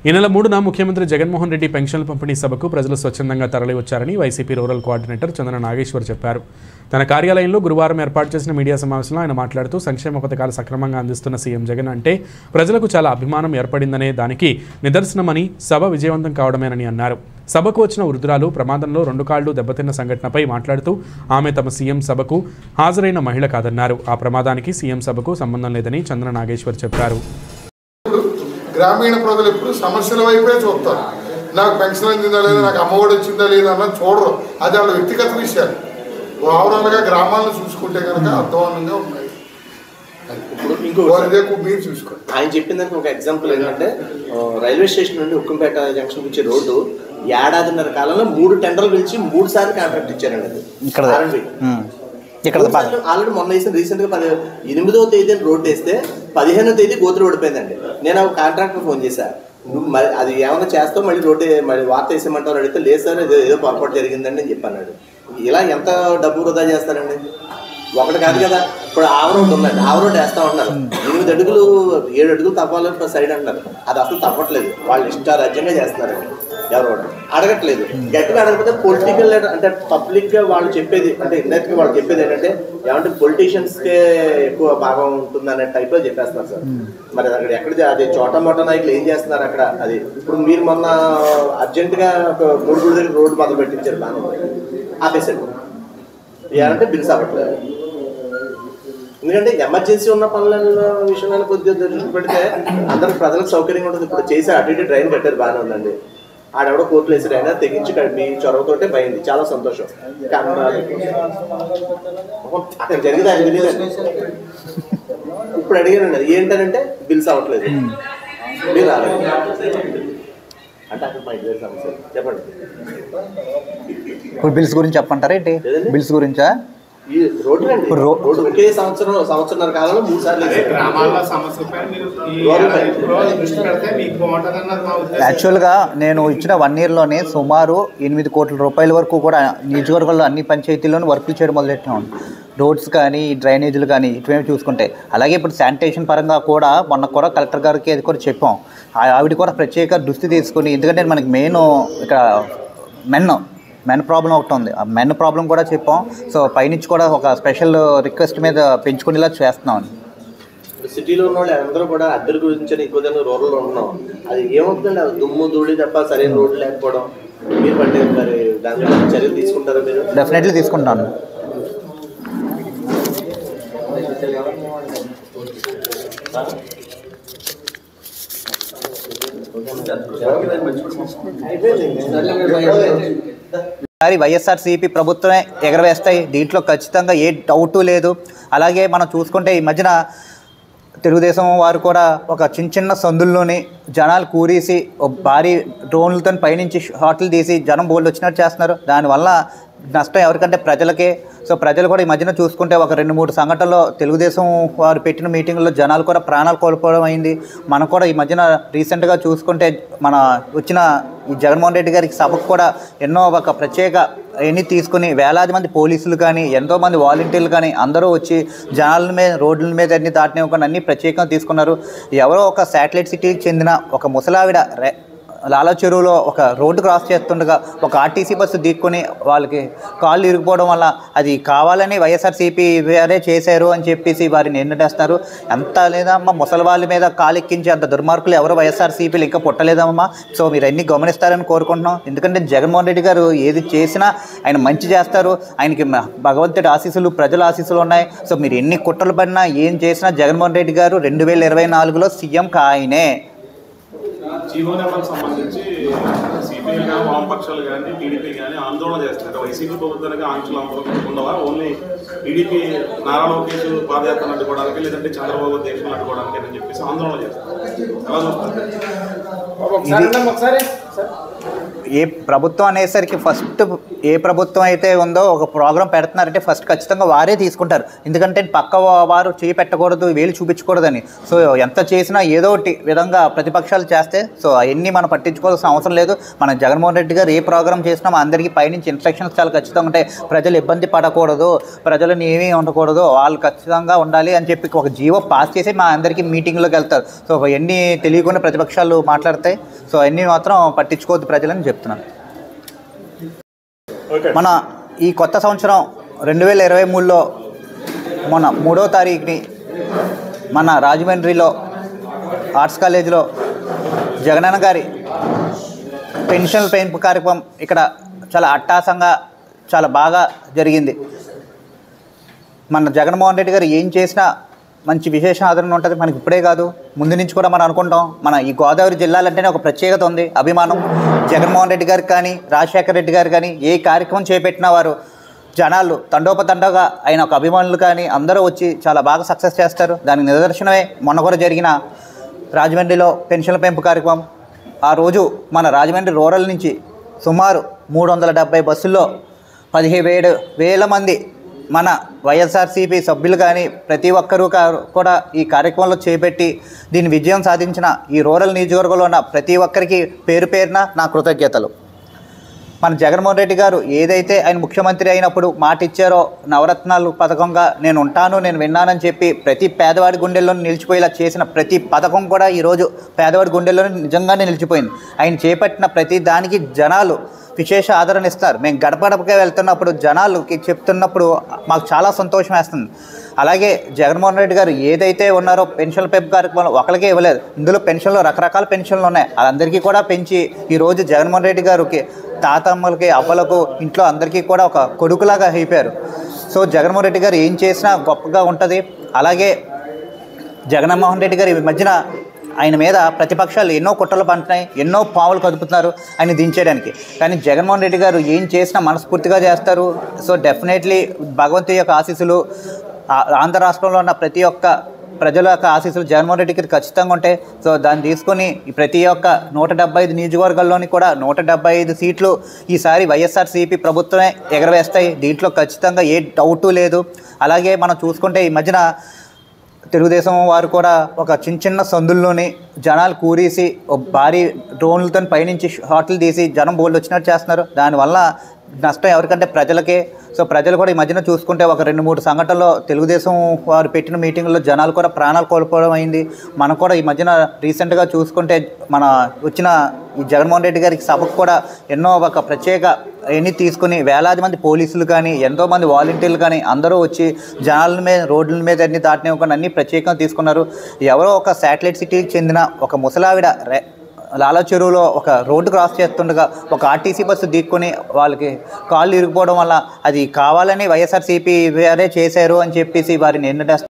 ఈ నెల మూడున ముఖ్యమంత్రి జగన్మోహన్ రెడ్డి పెన్షన్ల పంపిణీ సభకు ప్రజలు స్వచ్ఛందంగా తరలివచ్చారని YCP rural coordinator Chandana Nageshwar చెప్పారు తన కార్యాలయంలో గురువారం ఏర్పాటు చేసిన మీడియా సమావేశంలో ఆయన మాట్లాడుతూ సంక్షేమ పథకాలు సక్రమంగా అందిస్తున్న సీఎం జగన్ అంటే ప్రజలకు చాలా అభిమానం ఏర్పడిందనే దానికి నిదర్శనమని సభ విజయవంతం కావడమేనని అన్నారు సభకు వచ్చిన వృద్ధురాలు ప్రమాదంలో రెండు కాళ్లు దెబ్బతిన్న సంఘటనపై మాట్లాడుతూ ఆమె తమ సీఎం సభకు హాజరైన మహిళ కాదన్నారు ఆ ప్రమాదానికి సీఎం సభకు సంబంధం లేదని చంద్ర నాగేశ్వర్ చెప్పారు గ్రామీణ ప్రజలు ఎప్పుడు సమస్యల వైపే చూస్తారు నాకు పెన్షన్ అందిందా లేదా నాకు అమ్మఒడి వచ్చిందా లేదా అన్నది చూడరు అది వాళ్ళ వ్యక్తిగత విషయాలు ఓవరాల్గా గ్రామాలను చూసుకుంటే కనుక అర్థవంతంగా ఉన్నాయి ఇప్పుడు ఇంకో వారిదే మీరు చూసుకోండి ఆయన చెప్పిన దానికి ఒక ఎగ్జాంపుల్ ఏంటంటే ఆ, రైల్వే స్టేషన్ నుండి ఉక్కంపేట జంక్షన్ వచ్చే రోడ్డు ఏడాదిన్నర కాలంలో మూడు టెండర్లు పిలిచి మూడు సార్లు కాంట్రాక్ట్ ఇచ్చారండి అది ఇక్కడ R&B. ఇక్కడ ఆల్రెడీ మొన్న వేసిన రీసెంట్ గా పది ఎనిమిదవ తేదీ రోడ్ వేస్తే పదిహేనో తేదీ గోతులు ఓడిపోయిందండి నేను ఆ కాంట్రాక్టర్ ఫోన్ చేశా నువ్వు మరి అది ఏమైనా చేస్తావు మళ్ళీ రోడ్డు మళ్ళీ వార్త వేసేయమంటావు అని అడిగితే లేదు సార్ ఏదో ఏదో పొరపాటు జరిగిందండి అని చెప్పన్నాడు ఇలా ఎంత డబ్బు వృధా చేస్తారండి ఒకటి కాదు కదా ఇప్పుడు ఆవరోడ్ ఉందండి ఆవరోడ్ వేస్తా ఉన్నారు ఎనిమిది అడుగులు ఏడు అడుగులు తవ్వాలి సైడ్ అంటారు అది అసలు తప్పట్లేదు వాళ్ళు ఇష్టారాజ్యంగా చేస్తున్నారండి ఎవరు కూడా అడగట్లేదు గట్టిగా అడగకపోతే పొలిటికల్ లీడర్ అంటే పబ్లిక్ గా వాళ్ళు చెప్పేది అంటే ఇండైరెక్ట్ గా వాళ్ళు చెప్పేది ఏంటంటే ఏమంటే పొలిటీషియన్స్ కే ఎక్కువ భాగం ఉంటుంది అనే టైప్ లో చెప్పేస్తున్నారు సార్ మరి అక్కడ ఎక్కడ జా- అది చోట మోట నాయకులు ఏం చేస్తున్నారు అక్కడ అది ఇప్పుడు మీరు మొన్న అర్జెంట్ గా ఒక మూడు గుడి దగ్గర రోడ్డు మొదలు పెట్టించారు బాగా ఆపేసాడు ఏమంటే బిల్స్ అవ్వట్లేదు ఎందుకంటే ఎమర్జెన్సీ ఉన్న పనుల విషయంలో కొద్దిగా దృష్టి పెడితే అందరికి ప్రజలకు సౌకర్యంగా ఉంటుంది ఇప్పుడు చేసి అటు ఇటు డ్రైన్ కట్టారు బాగానే ఉందండి ఆడెవడో కోర్టులు వేసాడు అయినా తెగించి క- మీ చొరవతోటే పోయింది చాలా సంతోషం కానీ అక్కడ జరిగింది ఆయన తెలియదండి ఇప్పుడు అడిగానండి అది ఏంటనంటే బిల్స్ అవ్వట్లేదు మీరు రాలేదు అంటే అక్కడ మా ఇద్దరు సమస్య చెప్పండి ఇప్పుడు బిల్స్ గురించి చెప్పంటారా ఏంటి లేదండి. బిల్స్ గురించా ఈ రోడ్డు అండి ఇప్పుడు రో- రోడ్డు ఒకే సంవత్సరం సంవత్సరంన్నర కాలంలో మూడు సార్లు వేసారు. గ్రామాల సమస్యపై మీరు ఈ గవర్నమెంట్. ఇప్పుడు దృష్టి పెడితే మీకు బాగుంటుంది అన్నది మా ఉద్దేశం యాక్చువల్గా నేను ఇచ్చిన వన్ ఇయర్లోనే సుమారు ఎనిమిది కోట్ల రూపాయల వరకు కూడా నియోజకవర్గంలో అన్ని పంచాయతీల్లోనూ వర్కులు చేయడం మొదలెట్టాం రోడ్స్ కానీ డ్రైనేజీలు కానీ ఇటువైపు చూసుకుంటే అలాగే ఇప్పుడు శానిటేషన్ పరంగా కూడా మొన్న కూడా కలెక్టర్ గారికి అది కూడా చెప్పాం ఆ- ఆవిడ కూడా ప్రత్యేక దృష్టి తీసుకుని ఎందుకంటే మనకి మెయిన్ ఇక్కడ మెన్ మెన్ ప్రాబ్లం ఒకటి ఉంది ఆ మెన్ ప్రాబ్లం కూడా చెప్పాం సో పైనుంచి కూడా ఒక స్పెషల్ రిక్వెస్ట్ మీద పెంచుకునేలా చేస్తున్నాం ఇప్పుడు సిటీలో ఉన్న వాళ్ళు అందరూ కూడా అద్దెల గురించి ఎక్కువ జనం రూరల్లో ఉంటున్నాం అది ఏమవుతుందండి అది దుమ్ము ధూళి తప్ప సరైన రోడ్లు లేకపోవడం మీరు పట్టే మరి దాని మీద చర్యలు తీసుకుంటారా మీరు డెఫినెట్లీ తీసుకుంటాను ఈసారి వైఎస్ఆర్సీపీ ప్రభుత్వమే ఎగరవేస్తాయి దీంట్లో ఖచ్చితంగా ఏ డౌటు లేదు అలాగే మనం చూసుకుంటే ఈ మధ్యన తెలుగుదేశం వారు కూడా ఒక చిన్న చిన్న సందుల్లోని జనాలు కూరేసి ఒక భారీ డ్రోన్లతో పైనుంచి షాట్లు తీసి జనం బోల్డ్ వచ్చినట్టు చేస్తున్నారు దానివల్ల నష్టం ఎవరికంటే ప్రజలకే సో ప్రజలు కూడా ఈ మధ్యన చూసుకుంటే ఒక రెండు మూడు సంఘటనలో తెలుగుదేశం వారు పెట్టిన మీటింగ్లో జనాలు కూడా ప్రాణాలు కోల్పోవడం అయింది మనం కూడా ఈ మధ్యన రీసెంట్గా చూసుకుంటే మన వచ్చిన ఈ జగన్మోహన్ రెడ్డి గారికి సభకు కూడా ఎన్నో ఒక ప్రత్యేక ఎన్ని తీసుకుని వేలాది మంది పోలీసులు కానీ ఎంతో మంది వాలంటీర్లు కానీ అందరూ వచ్చి జనాల మీద రోడ్ల మీద అన్ని దాటినివ్వకుండా అన్ని ప్రత్యేకంగా తీసుకున్నారు ఎవరో ఒక శాటిలైట్ సిటీకి చెందిన ఒక ముసలావిడ రె లాలా చెరువులో ఒక రోడ్డు క్రాస్ చేస్తుండగా ఒక ఆర్టీసీ బస్సు దిక్కుని వాళ్ళకి కాళ్ళు ఇరిగిపోవడం వల్ల అది కావాలని వైఎస్ఆర్సీపీ వేరే చేశారు అని చెప్పేసి వారిని ఎన్నటేస్తారు ఎంత లేదమ్మా ముసలి వాళ్ళ మీద కాలు ఎక్కించి అంత దుర్మార్గులు ఎవరు వైఎస్ఆర్సీపీలు ఇంకా పుట్టలేదమ్మా సో మీరు అన్ని గమనిస్తారని కోరుకుంటున్నాం ఎందుకంటే జగన్మోహన్ రెడ్డి గారు ఏది చేసినా ఆయన మంచి చేస్తారు ఆయనకి మ- భగవంతుడి ఆశీస్సులు ప్రజల ఆశీస్సులు ఉన్నాయి సో మీరు ఎన్ని కుట్రలు పడినా ఏం చేసినా జగన్మోహన్ రెడ్డి గారు రెండు వేల ఇరవై నాలుగులో సీఎం కాయనే జీవో నెంబర్ సంబంధించి సిపిఐ కానీ వామపక్షాలు కానీ టీడీపీ కానీ ఆందోళన చేస్తున్నారు వైసీపీ ప్రభుత్వానికి ఆంక్షలు అమలు ఉండవా ఓన్లీ టీడీపీ నారా లోకేష్ పాదయాత్ర అడ్డుకోవడానికి లేదంటే చంద్రబాబు దేశం అడ్డుకోవడానికి అని చెప్పేసి ఆందోళన చేస్తారు ఎలా చూస్తారు ఏ ప్రభుత్వం అనేసరికి ఫస్ట్ ఏ ప్రభుత్వం అయితే ఉందో ఒక ప్రోగ్రాం పెడుతున్నారంటే ఫస్ట్ ఖచ్చితంగా వారే తీసుకుంటారు ఎందుకంటే పక్క వా- వారు చేయి పెట్టకూడదు వేలు చూపించకూడదని సో ఎంత చేసినా ఏదో ఒకటి విధంగా ప్రతిపక్షాలు చేస్తే సో అవన్నీ మనం పట్టించుకోవాల్సిన అవసరం లేదు మన జగన్మోహన్ రెడ్డి గారు ఏ ప్రోగ్రామ్ చేసినా మా అందరికీ పైనుంచి ఇన్స్ట్రక్షన్స్ చాలా ఖచ్చితంగా ఉంటాయి ప్రజలు ఇబ్బంది పడకూడదు ప్రజలను ఏమీ ఉండకూడదు వాళ్ళు ఖచ్చితంగా ఉండాలి అని చెప్పి ఒక జీవో పాస్ చేసి మా అందరికీ మీటింగ్లోకి వెళ్తారు సో అవన్నీ తెలియకుండా ప్రతిపక్షాలు మాట్లాడతాయి సో అవన్నీ మాత్రం పట్టించుకోవద్దు ప్రజలని చెప్తున్నాను మన ఈ కొత్త సంవత్సరం రెండు వేల ఇరవై మూడులో మొన్న మూడో తారీఖుని మన రాజమండ్రిలో ఆర్ట్స్ కాలేజీలో జగనన్న గారి పెన్షన్ పెంపు కార్యక్రమం ఇక్కడ చాలా అట్టాసంగా చాలా బాగా జరిగింది మన జగన్మోహన్ రెడ్డి గారు ఏం చేసినా మంచి విశేష ఆదరణ ఉంటుంది మనకి ఇప్పుడే కాదు ముందు నుంచి కూడా మనం అనుకుంటాం మన ఈ గోదావరి జిల్లాలంటేనే ఒక ప్రత్యేకత ఉంది అభిమానం జగన్మోహన్ రెడ్డి గారికి కానీ రాజశేఖర రెడ్డి గారు కానీ ఏ కార్యక్రమం చేపట్టినా వారు జనాలు తండోపతండోగా ఆయన ఒక అభిమానులు కానీ అందరూ వచ్చి చాలా బాగా సక్సెస్ చేస్తారు దానికి నిదర్శనమే మొన్న కూడా జరిగిన రాజమండ్రిలో పెన్షన్ల పెంపు కార్యక్రమం ఆ రోజు మన రాజమండ్రి రూరల్ నుంచి సుమారు మూడు వందల డెబ్బై బస్సుల్లో పదిహేడు వేల మంది మన వైఎస్ఆర్సీపీ సభ్యులు కానీ ప్రతి ఒక్కరూ కా- కూడా ఈ కార్యక్రమంలో చేపట్టి దీని విజయం సాధించిన ఈ రూరల్ నియోజకవర్గంలో ఉన్న ప్రతి ఒక్కరికి పేరు పేరున నా కృతజ్ఞతలు మన జగన్మోహన్ రెడ్డి గారు ఏదైతే ఆయన ముఖ్యమంత్రి అయినప్పుడు మాట ఇచ్చారో నవరత్నాలు పథకంగా నేను ఉంటాను నేను విన్నానని చెప్పి ప్రతి పేదవాడి గుండెల్లో నిలిచిపోయేలా చేసిన ప్రతి పథకం కూడా ఈరోజు పేదవాడి గుండెల్లో నిజంగానే నిలిచిపోయింది ఆయన చేపట్టిన ప్రతి దానికి జనాలు విశేష ఆదరణ ఇస్తారు మేము గడప గడపకే వెళ్తున్నప్పుడు జనాలకి చెప్తున్నప్పుడు మాకు చాలా సంతోషం వేస్తుంది అలాగే జగన్మోహన్ రెడ్డి గారు ఏదైతే ఉన్నారో పెన్షన్ పెంపు కార్యక్రమం ఒకరికే ఇవ్వలేదు ఇందులో పెన్షన్లు రకరకాల పెన్షన్లు ఉన్నాయి వాళ్ళందరికీ కూడా పెంచి ఈరోజు జగన్మోహన్ రెడ్డి గారికి తాతమ్మలకి అవ్వలకు ఇంట్లో అందరికీ కూడా ఒక కొడుకులాగా అయిపోయారు సో జగన్మోహన్ రెడ్డి గారు ఏం చేసినా గొప్పగా ఉంటుంది అలాగే జగన్మోహన్ రెడ్డి గారు ఈ మధ్యన ఆయన మీద ప్రతిపక్షాలు ఎన్నో కుట్రలు పంటున్నాయి ఎన్నో పావులు కదుపుతున్నారు ఆయన దించేయడానికి కానీ జగన్మోహన్ రెడ్డి గారు ఏం చేసినా మనస్ఫూర్తిగా చేస్తారు సో డెఫినెట్లీ భగవంతు యొక్క ఆశీస్సులు ఆ- ఆంధ్ర రాష్ట్రంలో ఉన్న ప్రతి ఒక్క ప్రజల యొక్క ఆశీస్సులు జగన్మోహన్ రెడ్డి గారికి ఖచ్చితంగా ఉంటాయి సో దాన్ని తీసుకొని ఈ ప్రతి ఒక్క నూట డెబ్బై ఐదు నియోజకవర్గాల్లోని కూడా నూట డెబ్బై ఐదు సీట్లు ఈసారి వైఎస్ఆర్సీపీ ప్రభుత్వమే ఎగరవేస్తాయి దీంట్లో ఖచ్చితంగా ఏ డౌటు లేదు అలాగే మనం చూసుకుంటే ఈ మధ్యన తెలుగుదేశం వారు కూడా ఒక చిన్న చిన్న సందుల్లోని జనాలు కూరేసి ఒక భారీ డ్రోన్లతో పైనుంచి షాట్లు తీసి జనం బోల్డ్ వచ్చినట్టు చేస్తున్నారు దానివల్ల నష్టం ఎవరికంటే ప్రజలకే సో ప్రజలు కూడా ఈ మధ్యన చూసుకుంటే ఒక రెండు మూడు సంఘటనలో తెలుగుదేశం వారు పెట్టిన మీటింగ్లో జనాలు కూడా ప్రాణాలు కోల్పోవడం అయింది మనం కూడా ఈ మధ్యన రీసెంట్గా చూసుకుంటే మన వచ్చిన ఈ జగన్మోహన్ రెడ్డి గారికి సభకు కూడా ఎన్నో ఒక ప్రత్యేక ఎన్ని తీసుకుని వేలాది మంది పోలీసులు కానీ ఎంతో మంది వాలంటీర్లు కానీ అందరూ వచ్చి జనాల మీద రోడ్ల మీద అన్ని దాటినివ్వకుండా అన్ని ప్రత్యేకంగా తీసుకున్నారు ఎవరో ఒక శాటిలైట్ సిటీకి చెందిన ఒక ముసలావిడ రె లాలా చెరువులో ఒక రోడ్డు క్రాస్ చేస్తుండగా ఒక ఆర్టీసీ బస్సు దిక్కుని వాళ్ళకి కాళ్ళు ఇరిగిపోవడం వల్ల అది కావాలని వైఎస్ఆర్సీపీ వారే చేశారు అని చెప్పేసి వారిని ఎన్ని